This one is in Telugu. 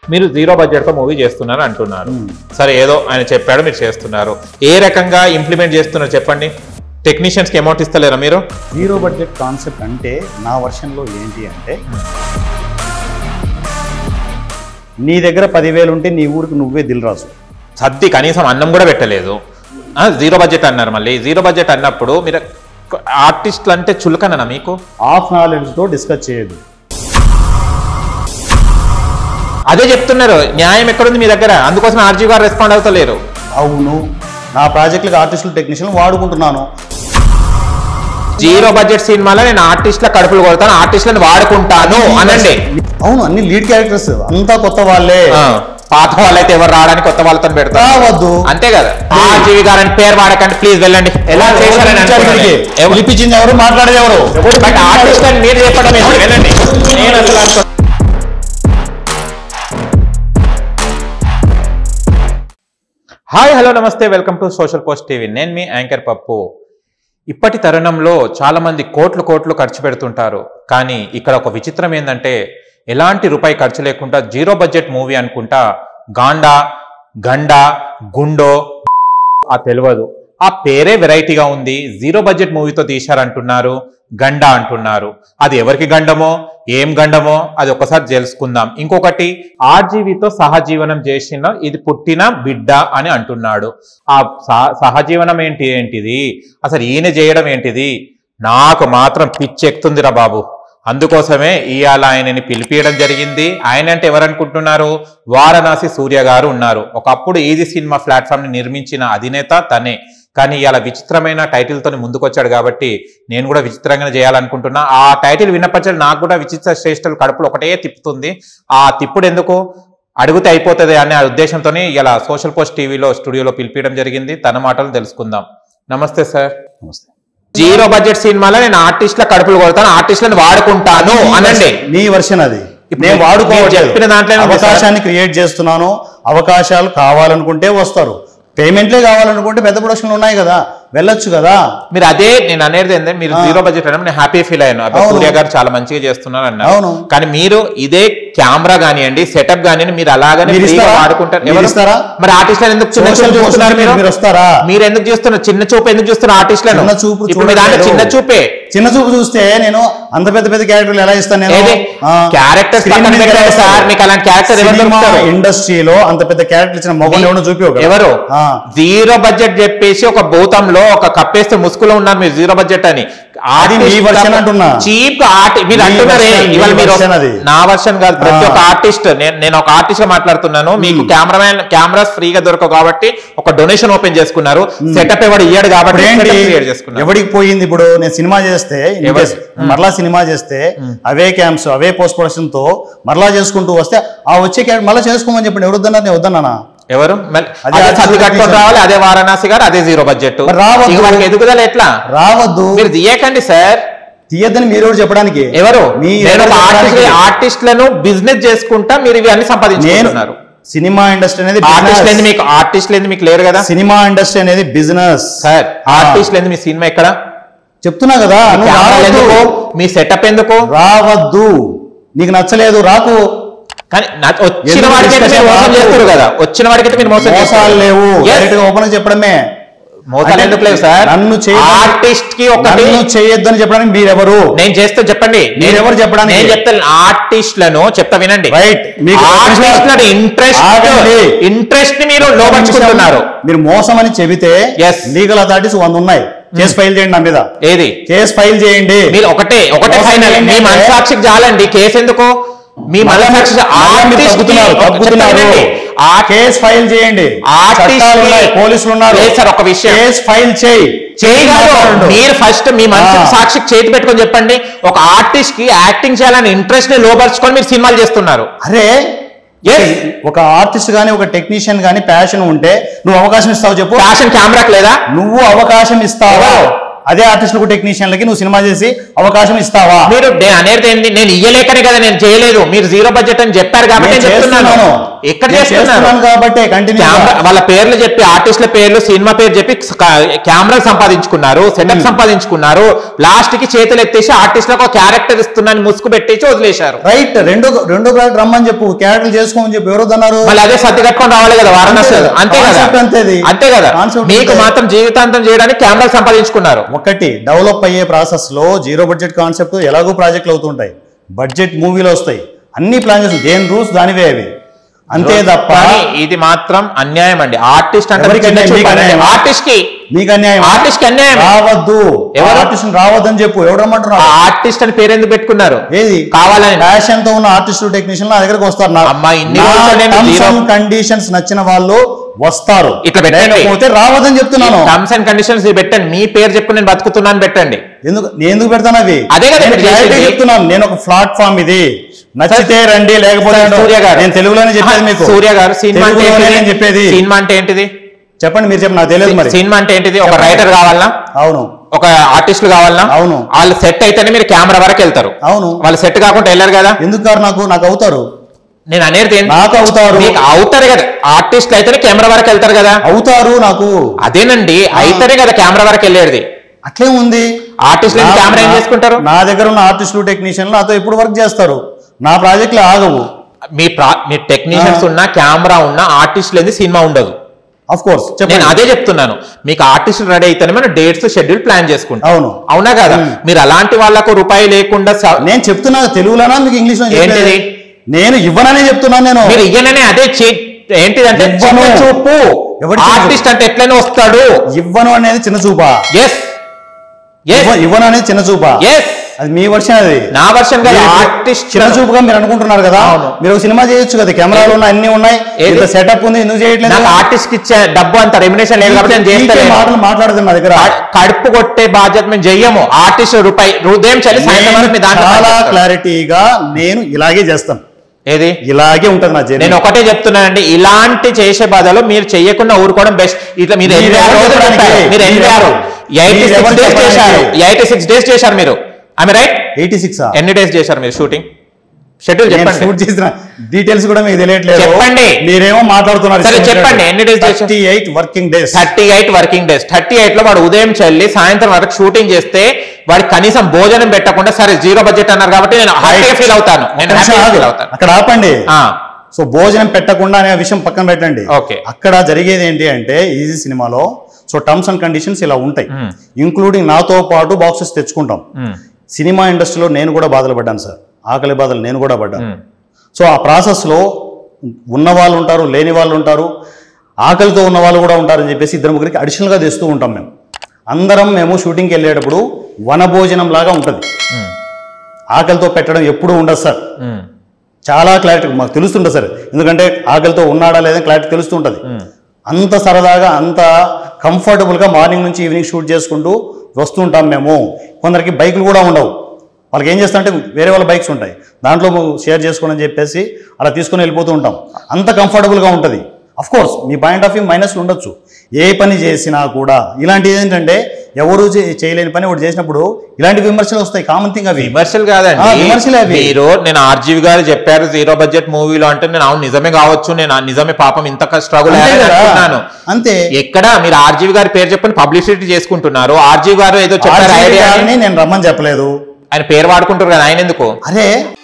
మీరు జీరో బడ్జెట్ తో మూవీ చేస్తున్నారు అంటున్నారు సరే ఏదో ఆయన చెప్పాడు మీరు చేస్తున్నారు ఏ రకంగా ఇంప్లిమెంట్ చేస్తున్నారు చెప్పండి టెక్నీషియన్స్ కి అమౌంట్ ఇస్తలేరా మీరు జీరో బడ్జెట్ కాన్సెప్ట్ అంటే నా వర్షన్లో ఏంటి అంటే నీ దగ్గర పదివేలు ఉంటే నీ ఊరికి నువ్వే దిల్రాజు సర్ది కనీసం అన్నం కూడా పెట్టలేదు ఆ, జీరో బడ్జెట్ అన్నారు మళ్ళీ జీరో బడ్జెట్ అన్నప్పుడు మీరు ఆర్టిస్టులు అంటే చులకననా మీకు ఆఫ్ నాలెడ్జ్తో డిస్కస్ చేయదు అదే చెప్తున్నారు న్యాయం ఎక్కడుంది మీ దగ్గర అందుకోసం ఆర్జీ గారు రెస్పాండ్ అవుతలేరు అవును నా ప్రాజెక్టులకు ఆర్టిస్టులు టెక్నీషియన్ వాడుకుంటున్నాను జీరో బడ్జెట్ సినిమాలో నేను ఆర్టిస్టుల కడుపులు కొడతాను ఆర్టిస్టులను వాడుకుంటాను అనండి అవును అన్ని లీడ్ క్యారెక్టర్స్ అంతా కొత్త వాళ్ళే ఆ, పాత వాళ్ళైతే ఎవరు రావడానికి కొత్త వాళ్ళతో పెడతారు రావద్దు అంతే కదా ఆర్జీవి గారు అని పేరు వాడకండి ప్లీజ్ వెళ్ళండి ఎలా చేశారని అనుకోండి. ఎవరు- పిలిపించింది ఎవరు మాట్లాడేది ఎవరు బట్ ఆర్టిస్ట్ అని మీరు చెప్పడం ఏంటి? వెళ్ళండి నేను అసలు అనుకో- హాయ్ హలో నమస్తే welcome to social post TV నేను మీ యాంకర్ పప్పు ఇప్పటి తరుణంలో చాలా మంది కోట్లు కోట్లు ఖర్చు పెడుతుంటారు కానీ ఇక్కడ ఒక విచిత్రం ఏంటంటే ఎలాంటి రూపాయి ఖర్చు లేకుండా జీరో బడ్జెట్ మూవీ అనుకుంటా గాండా గండా గుండో ఆ తెలియదు ఆ పేరే వెరైటీగా ఉంది జీరో బడ్జెట్ మూవీతో తీశారంటున్నారు గండా అంటున్నారు అది ఎవరికి గండమో ఏం గండమో అది ఒకసారి తెలుసుకుందాం ఇంకొకటి ఆర్జీవితో సహజీవనం చేసిన ఇది పుట్టిన బిడ్డ అని అంటున్నాడు ఆ సహ- సహజీవనం ఏంటి ఏంటిది అసలు ఈయన చేయడం ఏంటిది నాకు మాత్రం పిచ్చెక్కుతుందిరా బాబు అందుకోసమే ఇవాళ ఆయనని పిలిపియడం జరిగింది ఆయన అంటే ఎవరనుకుంటున్నారు వారణాసి సూర్య గారు ఉన్నారు ఒకప్పుడు ఈజీ సినిమా ప్లాట్ఫామ్ ని నిర్మించిన అధినేత తనే కానీ ఇవాళ విచిత్రమైన టైటిల్ తోని ముందుకొచ్చాడు కాబట్టి నేను కూడా విచిత్రంగానే చేయాలనుకుంటున్నా ఆ టైటిల్ విన్నపచ్చడి నాకు కూడా విచిత్ర శ్రేష్ఠులు కడుపులో ఒకటే తిప్పుతుంది ఆ తిప్పుడు ఎందుకు అడిగితే అయిపోతుంది అనే ఉద్దేశంతో ఇలా సోషల్ పోస్ట్ టీవీలో స్టూడియోలో పిలిపించడం జరిగింది తన మాటలు తెలుసుకుందాం నమస్తే సార్ నమస్తే జీరో బడ్జెట్ సినిమాలో నేను ఆర్టిస్టుల కడుపులు కొడతాను ఆర్టిస్టులను వాడుకుంటాను అనండి నీ వర్షన్ అది ఇప్పుడు నేను మీరు వాడుకోవట్లేదు చెప్పిన దాంట్లోనే ఉంది సార్. అవకాశాన్ని క్రియేట్ చేస్తున్నాను అవకాశాలు కావాలనుకుంటే వస్తారు పేమెంట్లే కావాలనుకుంటే పెద్ద ప్రొడక్షన్లు ఉన్నాయి కదా వెళ్ళొచ్చు కదా మీరు అదే నేను అనేది ఏంటంటే మీరు జీరో బడ్జెట్ అన్న నేను హ్యాపీ ఫీల్ అయ్యాను అబ్బా, అవును. సూర్య గారు చాలా మంచిగా చేస్తున్నారు అన్నారు అవును. కానీ మీరు ఇదే కెమెరా కానివ్వండి సెటప్ కానివ్వండి మీరు అలాగనే మీరు ఫ్రీగా ఇస్తారా? వాడుకుంటారు మీరు ఎవరు? ఇస్తారా? మరి ఆర్టిస్టులను ఎందుకు చిన్న Social చూపు చూస్తున్నారు post మీరు మీరు వస్తారా? మీరు ఎందుకు చూస్తున్నారు చిన్న చూపు ఎందుకు చూస్తున్నారు ఆర్టిస్టులను చిన్న చూపు ఇప్పుడు మీ దాంట్లో చూడట్లేదు. చిన్న చూపే చిన్న చూపు చూస్తే నేను అంత పెద్ద పెద్ద క్యారెక్టర్లు ఎలా ఇస్తాను నేను ఏది ఆ, క్యారెక్టర్స్ screen పక్కన మీద పెట్టండి ఎలా సార్ ఇస్తారు? మీకు అలాంటి క్యారెక్టర్ ఎవరు సినిమా దొరుకుతారు ఇండస్ట్రీలో అంత పెద్ద క్యారెక్టర్ ఇచ్చిన మొగం ఎవరు చూపి ఎవరు జీరో బడ్జెట్ చెప్పేసి ఒక భూతంలో ఒక కప్పేస్తే ముసుగులో ఉన్నారు మీరు జీరో బడ్జెట్ అని అది మీ version అంటున్నా. చీప్ ఆర్ట్ మీరు మీ అంటున్నారే version, ఇవాళ మీ మీరు version అది. నా వర్షన్ కాదు ప్రతి ఆ. ఒక్క ఆర్టిస్ట్ నేను ఒక ఆర్టిస్ట్ గా మాట్లాడుతున్నాను మీకు కెమెరామెన్ కెమెరాస్ ఫ్రీగా దొరకవు కాబట్టి ఒక డొనేషన్ ఓపెన్ చేసుకున్నారు సెటప్ ఎవడు ఇయ్యాడు కాబట్టి ఇప్పుడు ఏంటి setup create చేసుకున్నారు ఎవడికి పోయింది ఇప్పుడు నేను సినిమా చేస్తే in ఎవరు? case మరలా సినిమా చేస్తే అవే క్యాంప్స్ అవే పోస్ట్ ప్రొడక్షన్ తో మరలా చేసుకుంటూ వస్తే ఆ వచ్చే క్యారెక్టర్ మళ్ళీ చేసుకోమని చెప్పండి ఎవరు వద్దన్నారు నేను వద్దన్నానా ఎవరు మళ్ళీ అదే అదే artist సర్ది కట్టుకొని technician. రావాలి అదే వారణాసి గారు అదే జీరో బడ్జెట్ మరి రావద్దు. ఇక వాళ్ళకి ఎదుగుదల ఎట్లా రావద్దు మీరు తీయకండి సార్ తీయద్దని మీరు ఎవరు చెప్పడానికి ఎవరు మీ నేను ఒక ఎవరు ఆర్టిస్ట్ చెప్పడానికి? ఆర్టిస్టులను బిజినెస్ చేసుకుంటా మీరు ఇవి అన్ని నేను సంపాదించుకుంటున్నారు సినిమా ఇండస్ట్రీ అనేది ఆర్టిస్టులు business. ఏంది మీకు ఆర్టిస్టులు ఏంది మీకు లేరు కదా సినిమా ఇండస్ట్రీ అనేది బిజినెస్ సార్ ఆర్టిస్టులు ఏంది మీ సినిమా ఎక్కడ చెప్తున్నా కదా నువ్వు కెమెరాలు రావద్దు. ఎందుకు మీ సెటప్ ఎందుకు రావద్దు నీకు నచ్చలేదు రాకు కానీ నా- వచ్చిన ఎందుకు వాడికైతే మీరు discussion మోసం రాకు? చేస్తారు కదా వచ్చిన వాడికైతే మీరు మోసం మోసాలు చేస్తారు. లేవు Yes. డైరెక్ట్ గా ఓపెన్ చెప్పడమే మోసాలు అంటే ఎందుకు లేవు సార్ నన్ను చేయొద్దని- ఆర్టిస్ట్ కి ఒకటి నన్ను చేయొద్దని చెప్పడానికి మీరెవరు నేను చేస్తే చెప్పండి మీరెవరు చెప్పడానికి? నేను చెప్తాను ఆర్టిస్టులను చెప్తా వినండి రైట్ మీకు ఆర్టిస్టులను ఇంట్రెస్ట్ ఆగండి. ఇంట్రెస్ట్ ని మీరు లోపరుచుకుంటున్నారు మీరు మోసం అని చెబితే Yes. లీగల్ అథారిటీస్ వంద ఉన్నాయి కేసు ఫైల్ చేయండి నా మీద ఏది కేసు ఫైల్ చేయండి మీరు ఒకటే ఒకటే మోసం ఫైనల్ మీ ఏంటంటే- మనసాక్షికి చాలండి కేసు ఎందుకు మీ మళ్ళా మనసాక్షి మీరు- మళ్ళా మీరు artist కి- తగ్గుతున్నారు ఒక- తగ్గుతున్నారు చెప్తానండి. ఆ కేసు ఫైల్ చేయండి Artist చట్టాలు కి- ఉన్నాయి పోలీసులు ఉన్నారు లేదు సార్, ఒక విషయం. కేసు ఫైల్ చేయి చేయగలరు మాట్లాడండి. మీరు ఫస్ట్ మీ మనసు ఆ. సాక్షికి చేతి పెట్టుకొని చెప్పండి ఒక ఆర్టిస్ట్ కి యాక్టింగ్ చేయాలని ఇంట్రెస్ట్ ని లోపరుచుకొని మీరు సినిమాలు చేస్తున్నారు అరే Yes. ఒక ఆర్టిస్ట్ గానీ ఒక టెక్నీషియన్ గానీ ప్యాషన్ ఉంటే నువ్వు అవకాశం ఇస్తావు చెప్పు ఫ్యాషన్ కెమెరాకి లేదా నువ్వు అవకాశం ఇస్తావా ఎవరు? అదే ఆర్టిస్టులకు టెక్నీషియన్లకి నువ్వు సినిమా చేసి అవకాశం ఇస్తావా మీరు నేను అనేది ఏంది నేను ఇయ్యలేకనే కదా నేను చేయలేదు మీరు జీరో బడ్జెట్ అని చెప్పారు కాబట్టి నేను నేను చెప్తున్నాను చేస్తున్నాను. ఎక్కడ నేను చేస్తున్నారు? చేస్తున్నాను కాబట్టి కంటిన్యూ కెమెరా వాళ్ళ పేర్లు చెప్పి ఆర్టిస్టుల పేర్లు సినిమా పేరు చెప్పి కెమెరా సంపాదించుకున్నారు సెటప్ సంపాదించుకున్నారు లాస్ట్ కి చేతులు ఎత్తేసి ఆర్టిస్టులకు ఒక క్యారెక్టర్ ఇస్తున్నాను ముసుగు పెట్టేసి వదిలేశారు రైట్ రెండో రెండో ప్రాజెక్ట్ రమ్మని చెప్పు క్యారెక్టర్ చేసుకోమని చెప్పి ఎవరు అన్నారు మళ్ళీ అదే సర్ది కట్టుకొని రావాలి కదా వారణాసి అంతే. అంతే కదా Concept అంతేది. అంతే కదా Concept మీకు అంతే. మాత్రం జీవితాంతం చేయడానికి కెమెరా సంపాదించుకున్నారు ఒకటి డెవలప్ అయ్యే ప్రాసెస్ లో జీరో బడ్జెట్ కాన్సెప్ట్ ఎలాగో ప్రాజెక్టులు అవుతుంటాయి బడ్జెట్ మూవీలు వస్తాయి అన్ని ప్లాన్ చేస్తాం దేని రూల్స్ దానివే అవి అంతే తప్ప కానీ ఇది మాత్రం అన్యాయం అండి ఆర్టిస్ట్ అంటే ఎవరికి చిన్న అన్యాయం? చూపు మీకు అనేది. అన్యాయం? ఆర్టిస్ట్ కి మీకు అన్యాయం ఆర్టిస్ట్ కి అన్యాయం రావద్దు ఎవరు? ఆర్టిస్ట్ రావద్దని చెప్పు ఎవడు ఆ రమ్మంటున్నాడు ఆర్టిస్ట్ అని పేరు ఎందుకు పెట్టుకున్నారు ఏది కావాలని ఫ్యాషన్ తో ఉన్న ఆర్టిస్టులు టెక్నీషియన్ నా దగ్గరకు వస్తారు నా అమ్మా, ఇన్ని రోజులు నేను zero- కండిషన్స్ నచ్చిన వాళ్ళు వస్తారు ఇట్లా పెట్టండి. లేకపోతే రావద్దని చెప్తున్నాను టర్మ్స్ అండ్ కండిషన్స్ పెట్టండి మీ పేరు చెప్పి నేను బతుకుతున్నాను పెట్టండి ఎందుకు నేను ఎందుకు పెడతాను అవి అదే కదా నేను మీరు clarity చేసేది. చెప్తున్నాను నేను ఒక ప్లాట్ఫామ్ ఇది నచ్చితే రండి లేకపోతే సార్, సూర్య గారు నేను తెలుగులోనే చెప్పేది మీకు సూర్య గారు సినిమా అంటే తెలుగులోనే ఏంటిది? నేను చెప్పేది సినిమా అంటే ఏంటిది చెప్పండి మీరు చెప్పండి నాకు తెలియదు మరి సినిమా అంటే ఏంటిది ఒక రైటర్ కావాలనా అవును ఒక ఆర్టిస్టులు కావాలనా అవును. వాళ్ళు సెట్ అయితేనే మీరు కెమెరా వరకు వెళ్తారు అవును వాళ్ళు సెట్ కాకుండా వెళ్ళారు కదా ఎందుకు కారు నాకు నాకు అవుతారు నేను అనేది ఏంటి? నాకు అవుతారు మీకు అవుతారు కదా ఆర్టిస్ట్ అయితేనే కెమెరా వరకు వెళ్తారు కదా అవుతారు నాకు అదేనండి అయితేనే కదా కెమెరా వరకు వెళ్ళేది అట్లే ఉంది ఆర్టిస్టులు నా- కెమెరా ఏం నా- చేసుకుంటారు నా దగ్గర ఉన్న ఆర్టిస్టులు టెక్నీషియన్లు నాతో ఎప్పుడు వర్క్ చేస్తారు నా ప్రాజెక్టులు ఆగవు మీ ప్రా మీ టెక్నీషియన్స్ ఆ. ఉన్నా కెమెరా ఉన్నా ఆర్టిస్ట్ లేని సినిమా ఉండదు అఫ్ కోర్స్ నేను చెప్పండి అదే చెప్తున్నాను మీకు ఆర్టిస్ట్ రెడీ అయితేనే మనం డేట్స్ షెడ్యూల్ ప్లాన్ చేసుకుంటాం అవును అవునా కదా మీరు అలాంటి వాళ్ళకు రూపాయి లేకుండా స- నేను చెప్తున్నా తెలుగులోనా మీకు ఇంగ్లీష్ లో ఏంటిది? నేను ఇవ్వననే చెప్తున్నాను నేను మీరు ఇయ్యననే అదే చే- ఏంటిదంటే ఇవ్వను. చిన్న చూపు ఎవరి చిన్న ఆర్టిస్ట్ అంటే ఎట్లయినా వస్తాడు ఇవ్వను అనేది చిన్న చూపా ఎస్ ఎస్ ఇవ్వ- ఇవ్వను అనేది చిన్న చూపా ఎస్ అది మీ వర్షన్ అది నా వర్షన్ కదా మీరు ఆర్టిస్ట్ చిన్న చూపుగా మీరు అనుకుంటున్నారు కదా అవును. మీరు ఒక సినిమా చేయొచ్చు కదా కెమెరాలు ఉన్నాయి అన్ని ఉన్నాయి ఏది? ఇంత సెటప్ ఉంది ఎందుకు చేయట్లేదు నాకు ఆర్టిస్ట్ కి ఇచ్చే డబ్బు అంత రెమ్యునేషన్ లేదు కాబట్టి నేను పీకే చేస్తాను మాటలు మాట్లాడదు నా దగ్గర కడుపు కొట్టే బాధ్యత మేము చెయ్యము ఆర్టిస్ట్ రూపాయి ఉదయం చలి సాయంత్రం వరకు మీ నేను దాంట్లో చాలా పనిచేస్తాం. క్లారిటీగా నేను ఇలాగే చేస్తాను ఏది ఇలాగే ఉంటది నా జర్నీ నేను ఒకటే చెప్తున్నానండి ఇలాంటి చేసే బదులు మీరు చెయ్యకుండా ఊరుకోవడం బెస్ట్ ఇట్లా మీరు మీరు ఎనభై ఆరు ఎవరు రోజులు చెప్పడానికి? చెప్పారు. మీరు ఎనభై ఆరు ఎయిటీ మీరు ఎవరు సిక్స్ డేస్ చెప్పడానికి? చేశారు ఎయిటీ సిక్స్ డేస్ చేశారు మీరు ఆమె రైట్ ఎయిటీ సిక్స్ ఎన్ని డేస్ చేశారు మీరు షూటింగ్ షెడ్యూల్ నేను చెప్పండి షూట్ చేసిన డీటెయిల్స్ కూడా మీకు తెలియట్లేదు చెప్పండి. మీరేమో మాట్లాడుతున్నారు సరే, చెప్పండి. ఎన్ని days చేశారు? Thirty eight working days thirty eight working days thirty eight లో వాడు ఉదయం చెల్లి సాయంత్రం వరకు షూటింగ్ చేస్తే వాడికి కనీసం భోజనం పెట్టకుండా సరే జీరో బడ్జెట్ అన్నారు కాబట్టి నేను హ్యాపీగా ఫీల్ అవుతాను నేను హ్యాపీగా ఫీల్ అవుతాను అక్కడ ఆపండి ఆ, సో భోజనం పెట్టకుండా అనే విషయం పక్కన పెట్టండి Okay. అక్కడ జరిగేది ఏంటి అంటే ఈజీ సినిమాలో సో టర్మ్స్ అండ్ కండిషన్స్ ఇలా ఉంటాయి Hmm. ఇంక్లూడింగ్ నాతో పాటు బాక్సెస్ తెచ్చుకుంటాం ఉమ్, సినిమా ఇండస్ట్రీలో నేను కూడా బాధలు పడ్డాను సార్ ఆకలి బాధలు నేను కూడా పడ్డాను ఉమ్, సో ఆ ప్రాసెస్లో ఉన్న వాళ్ళు ఉంటారు లేని వాళ్ళు ఉంటారు ఆకలితో ఉన్న వాళ్ళు కూడా ఉంటారని చెప్పేసి ఇద్దరు ముగ్గురికి అడిషనల్గా తెస్తూ ఉంటాం మేము అందరం మేము షూటింగ్కి వెళ్ళేటప్పుడు వనభోజనం లాగా ఉంటుంది ఉమ్, ఆకలితో పెట్టడం ఎప్పుడూ ఉండదు సార్ ఉమ్, చాలా క్లారిటీ మాకు తెలుస్తుంటుంది సార్ ఎందుకంటే ఆకలితో ఉన్నాడా లేదని క్లారిటీ తెలుస్తుంటుంది ఉమ్. అంత సరదాగా అంత కంఫర్టబుల్గా మార్నింగ్ నుంచి ఈవినింగ్ షూట్ చేసుకుంటూ వస్తుంటాం మేము కొందరికి బైకులు కూడా ఉండవు వాళ్ళకి ఏం చేస్తారంటే వేరే వాళ్ళ బైక్స్ ఉంటాయి దాంట్లో షేర్ చేసుకోండి అని చెప్పేసి అలా తీసుకొని వెళ్ళిపోతూ ఉంటాం అంత కంఫర్టబుల్గా ఉంటుంది అఫ్ కోర్స్ మీ పాయింట్ ఆఫ్ వ్యూ మైనస్ ఉండొచ్చు ఏ పని చేసినా కూడా ఇలాంటిది ఏంటంటే ఎవరు చే- చేయలేని పని ఒకటి చేసినప్పుడు ఇలాంటి విమర్శలు వస్తాయి కామన్ థింగ్ అవి విమర్శలు ఆ, కాదండి విమర్శలే అవి. మీరు నేను ఆర్జీవి గారు చెప్పారు జీరో బడ్జెట్ మూవీలో అంటే నేను అవును నిజమే కావచ్చు నేను ఆ నిజమే పాపం ఇంత స్ట్రగుల్ అంతే కదా అనుకున్నాను అంతే ఎక్కడ మీరు ఆర్జీవి గారి పేరు చెప్పని పబ్లిసిటీ చేసుకుంటున్నారు ఆర్జీవి గారు ఏదో చెప్పారు RGB ఐడియా గారిని నేను రమ్మని చెప్పలేదు ఆయన పేరు వాడుకుంటారు కదా ఆయన ఎందుకు అరే